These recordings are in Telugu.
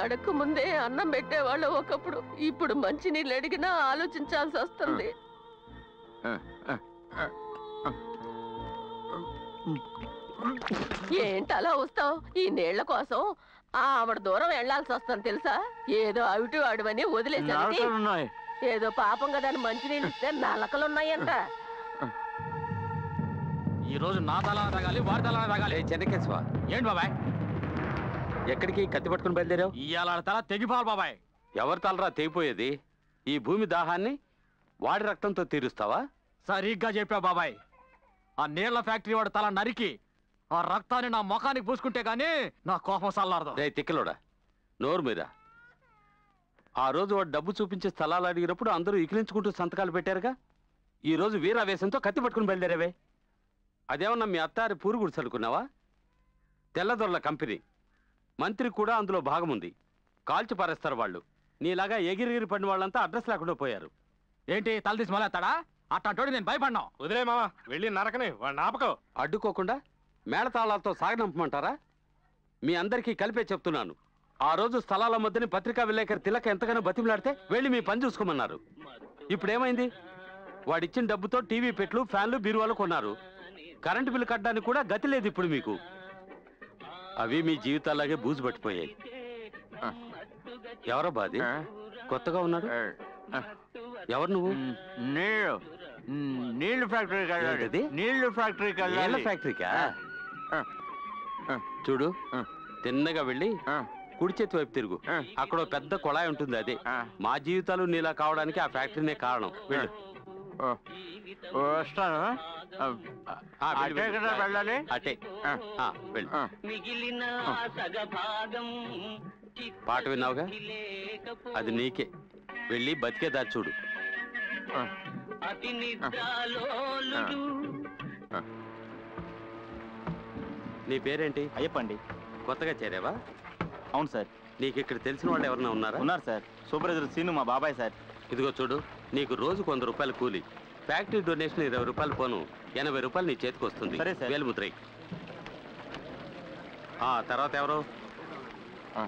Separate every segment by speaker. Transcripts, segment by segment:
Speaker 1: అడక్క ముందే అన్నం పెట్టేవాళ్ళు ఒకప్పుడు ఇప్పుడు మంచినీళ్ళు అడిగినా ఆలోచించాల్సి వస్తుంది ఏంటి అలా వస్తావు ఈ నీళ్ల కోసం ఆవిడ దూరం వెళ్లాల్సి వస్తుంది తెలుసా ఏదో అవిటు అడువని వదిలేసరికి
Speaker 2: నరకలున్నాయి
Speaker 1: ఏదో పాపం కదా అని మంచినీళ్ళు ఇస్తే నలకలున్నాయంట
Speaker 3: ఈ రోజు నా తలాన తాగాలి వాడి తలాన తాగాలి
Speaker 4: చెన్నకేశవ
Speaker 3: ఏంటి బాబాయ్
Speaker 4: ఎక్కడికి కత్తి పట్టుకుని బయలుదేరావు
Speaker 3: ఇవాళ తల తెగిపోవాలి బాబాయ్
Speaker 4: ఎవరి తలరా తెగిపోయేది ఈ భూమి దాహాన్ని వాడి రక్తంతో తీరుస్తావా
Speaker 3: సరిగ్గా చెప్పావు బాబాయ్ ఆ నీళ్ల ఫ్యాక్టరీ వాడు తల నరికి ఆ రక్తాన్ని నా ముఖానికి పూసుకుంటే గానీ నా కోపం సల్లారదు
Speaker 4: రే తిక్కలోడా నోరు మీద ఆ రోజు వాడు డబ్బు చూపించే స్థలాలు అడిగినప్పుడు అందరూ ఇకిలించుకుంటూ సంతకాలు పెట్టారుగా ఈ రోజు వీరావేశంతో కత్తి పట్టుకుని బయలుదేరావే అదేమన్నా మీ అత్తారి పూరుగుడు చదువుకున్నావా తెల్లదొరల కంపెనీ మంత్రి కూడా అందులో భాగం ఉంది కాల్చి పారేస్తారు వాళ్ళు నీలాగా ఎగిరిగిరి పడిన వాళ్ళంతా అడ్రస్ లేకుండా పోయారు
Speaker 3: ఏంటి తల తీసి మొలేస్తాడా అట్టంటోడి నేను భయపడ్డాం
Speaker 5: వదిలే మామ వెళ్ళి నరకని వాడు నాపకం
Speaker 4: అడ్డుకోకుండా మేళతాళాలతో సాగనంపమంటారా మీ అందరికీ కలిపే చెప్తున్నాను ఆ రోజు స్థలాల మధ్యని పత్రికా విలేకరి తిలక ఎంతగానో బతిమలాడితే వెళ్ళి మీ పని చూసుకోమన్నారు ఇప్పుడేమైంది వాడిచ్చిన డబ్బుతో టీవీ పెట్లు ఫ్యాన్లు బీరువాలు కొన్నారు కరెంటు బిల్లు కట్టడానికి కూడా గతి లేదు ఇప్పుడు మీకు అవి మీ జీవితాలాగే బూజు పట్టిపోయాయి ఎవరో బాది కొత్తగా ఉన్నాడు ఎవరు నువ్వు
Speaker 2: నీళ్ళు నీళ్ళు ఫ్యాక్టరీకి వెళ్ళాలి
Speaker 4: ఏంటది?
Speaker 2: నీళ్ళు ఫ్యాక్టరీకి
Speaker 4: ఏళ్ళ
Speaker 2: వెళ్ళాలి
Speaker 4: ఫ్యాక్టరీకా
Speaker 2: ఆ, ఆ,
Speaker 4: చూడు
Speaker 2: ఆ.
Speaker 4: తిన్నగా వెళ్ళి
Speaker 2: ఆ,
Speaker 4: కుడి చేతి వైపు తిరుగు
Speaker 2: ఆ.
Speaker 4: అక్కడ ఓ పెద్ద కొళాయి ఉంటుంది అదే
Speaker 2: ఆ.
Speaker 4: మా జీవితాలు నీలా కావడానికి ఆ ఫ్యాక్టరీనే కారణం వెళ్ళు
Speaker 2: ఓ, వస్తాను ఆ,
Speaker 4: ఆ, వెళ్ళు,
Speaker 2: అటే
Speaker 4: వెళ్ళు.
Speaker 2: కదా వెళ్ళాలి
Speaker 4: అటే
Speaker 2: ఆ,
Speaker 4: ఆ, వెళ్ళు
Speaker 2: ఆ.
Speaker 6: మిగిలిన సగభాగం
Speaker 4: పాట విన్నావుగా అది నీకే వెళ్ళి బతికే దారి చూడు
Speaker 2: ఆ,
Speaker 6: అతి నిద్రాలోలుడు
Speaker 4: నీ పేరేంటి
Speaker 7: అయ్యప్పండి
Speaker 4: కొత్తగా చేరావా
Speaker 7: అవును సార్
Speaker 4: నీకు ఇక్కడ తెలిసిన వాళ్ళు ఎవరన్నా ఉన్నారా
Speaker 7: ఉన్నారు సార్ సూపర్వైజర్ సీను మా బాబాయ్ సార్
Speaker 4: ఇదిగో చూడు నీకు రోజు వంద రూపాయలు కూలి ఫ్యాక్టరీ డొనేషన్ ఇరవై రూపాయలు పోను ఎనభై రూపాయలు నీ చేతికి వస్తుంది
Speaker 7: సరే, సార్.
Speaker 4: వేలుముద్రై ఆ తర్వాత ఎవరు
Speaker 2: ఆ,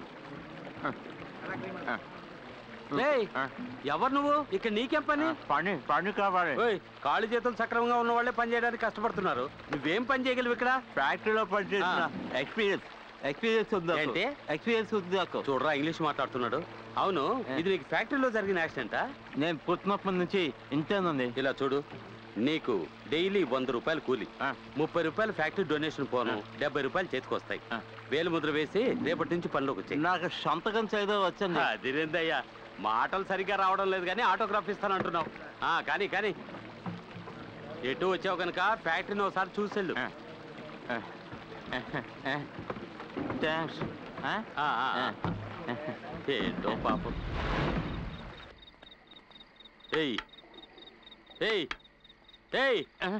Speaker 2: ఆ,
Speaker 4: ఏయ్,
Speaker 2: ఆ.
Speaker 4: ఎవరు నువ్వు ఇక్కడ నీకేం పని
Speaker 2: పని పని కావాలి
Speaker 4: ఓయ్ కాళ్ళు చేతులు సక్రమంగా ఉన్న వాళ్ళే పని చేయడానికి కష్టపడుతున్నారు నువ్వేం పని చేయగలవు ఇక్కడ
Speaker 2: ఫ్యాక్టరీలో పనిచేసిన ఎక్స్పీరియన్స్ ఎక్స్పీరియన్స్ ఉంది నాకు.
Speaker 4: ఏంటి?
Speaker 2: ఎక్స్పీరియన్స్ ఉంది నాకు
Speaker 4: చూడరా ఇంగ్లీష్ మాట్లాడుతున్నాడు అవును ఇది నీకు ఫ్యాక్టరీలో జరిగిన యాక్సిడెంటా
Speaker 2: నేను పుట్టినప్పటి నుంచి ఇంతేనండి
Speaker 4: ఇలా చూడు నీకు డైలీ వంద రూపాయలు కూలి
Speaker 2: ఆ.
Speaker 4: ముప్పై రూపాయలు ఫ్యాక్టరీ డొనేషన్ పోను డెబ్బై రూపాయలు చేతికి వస్తాయి
Speaker 2: ఆ.
Speaker 4: వేలు ముద్ర వేసి రేపటి నుంచి పనిలోకి వచ్చాయి
Speaker 2: నాకు సంతకం చేయడం వచ్చండి
Speaker 4: అదిరేందయ్యా మాటలు సరిగ్గా రావడం లేదు కానీ ఆటోగ్రాఫ్ ఇస్తానంటున్నావు ఆ, కానీ కానీ ఎటు వచ్చావు కనుక ఫ్యాక్టరీని ఒకసారి చూసెళ్ళు
Speaker 2: ఆ. థ్యాంక్స్
Speaker 4: ఆ, ఆ, ఆ. ఏంటో పాపం ఏయ్ ఏయ్ ఏయ్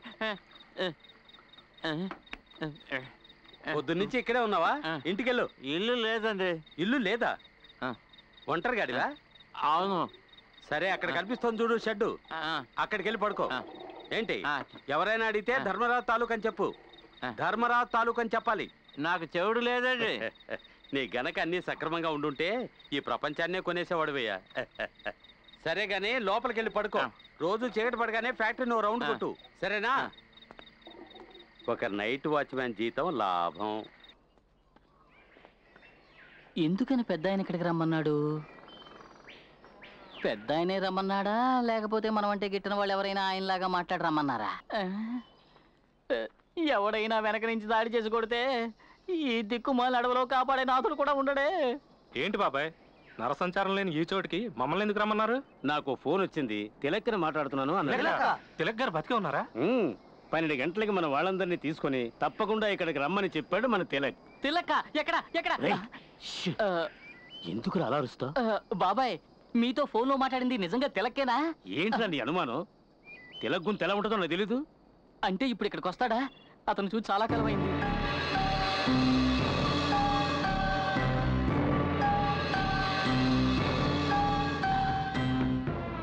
Speaker 4: పొద్దున్నుంచి ఇక్కడే ఉన్నావా
Speaker 2: ఆ.
Speaker 4: ఇంటికెళ్ళు
Speaker 2: ఇల్లు లేదండి
Speaker 4: ఇల్లు లేదా
Speaker 2: ఆ.
Speaker 4: ఒంటరి గాడివా
Speaker 2: అవును
Speaker 4: సరే అక్కడ కనిపిస్తుంది చూడు షెడ్డు
Speaker 2: ఆ,
Speaker 4: అక్కడికి వెళ్ళి పడుకో
Speaker 2: ఆ.
Speaker 4: ఏంటి
Speaker 2: ఆ.
Speaker 4: ఎవరైనా అడిగితే
Speaker 2: ఆ.
Speaker 4: ధర్మరాజు తాలూకు అని చెప్పు
Speaker 2: ఆ.
Speaker 4: ధర్మరాజు తాలూకు అని చెప్పాలి
Speaker 2: నాకు చెవుడు లేదండి
Speaker 4: నీ గనక అన్ని సక్రమంగా ఉండుంటే ఈ ప్రపంచాన్నే కొనేసేవాడువయ్యా సరే గానీ లోపలికి వెళ్ళి పడుకో
Speaker 2: ఆ.
Speaker 4: రోజు చీకటి పడగానే ఫ్యాక్టరీ నువ్వు రౌండ్
Speaker 2: ఆ.
Speaker 4: కొట్టు సరేనా
Speaker 2: ఆ.
Speaker 4: ఒక నైట్ వాచ్మ్యాన్ జీతం లాభం
Speaker 8: ఎందుకని పెద్ద ఆయన ఇక్కడికి రమ్మన్నాడు పెద్ద ఆయనే రమ్మన్నాడా లేకపోతే మనం అంటే గిట్టిన వాళ్ళు ఎవరైనా ఆయనలాగా మాట్లాడి రమ్మన్నారా ఆ? ఆ, ఎవడైనా వెనక నుంచి దాడి చేసి కొడితే ఈ దిక్కుమాల అడవిలో కాపాడే నాథుడు కూడా ఉండడే
Speaker 5: ఏంటి బాబాయ్ నరసంచారం లేని ఈ చోటికి మమ్మల్ని ఎందుకు రమ్మన్నారు
Speaker 4: నాకు ఫోన్ వచ్చింది తిలక్కని మాట్లాడుతున్నాను అన్నాడు
Speaker 5: తిలక్ గారు బతికే ఉన్నారా
Speaker 4: ఉమ్, పన్నెండు గంటలకి మన వాళ్ళందరినీ తీసుకొని తప్పకుండా ఇక్కడికి రమ్మని చెప్పాడు మన తిలక్
Speaker 8: తిలక్క ఎక్కడ ఎక్కడ ఆ,
Speaker 4: ఎందుకు అలా అరుస్తావు
Speaker 8: ఆ, బాబాయ్ మీతో ఫోన్లో మాట్లాడింది నిజంగా తిలక్కేనా
Speaker 4: ఏంటి నీ అనుమానం తిలక్ గుంత ఎలా ఉంటుందో నాకు తెలీదు
Speaker 8: అంటే ఇప్పుడు ఇక్కడికి వస్తాడా అతను చూసి చాలా కాలం అయింది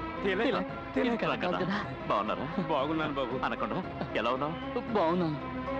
Speaker 8: తిలక్, తిలక్ కాదు కదా?
Speaker 7: బాగున్నారా
Speaker 4: బాగున్నాను బాబు
Speaker 7: అనకుండా ఎలా ఉన్నావు
Speaker 8: బాగున్నాను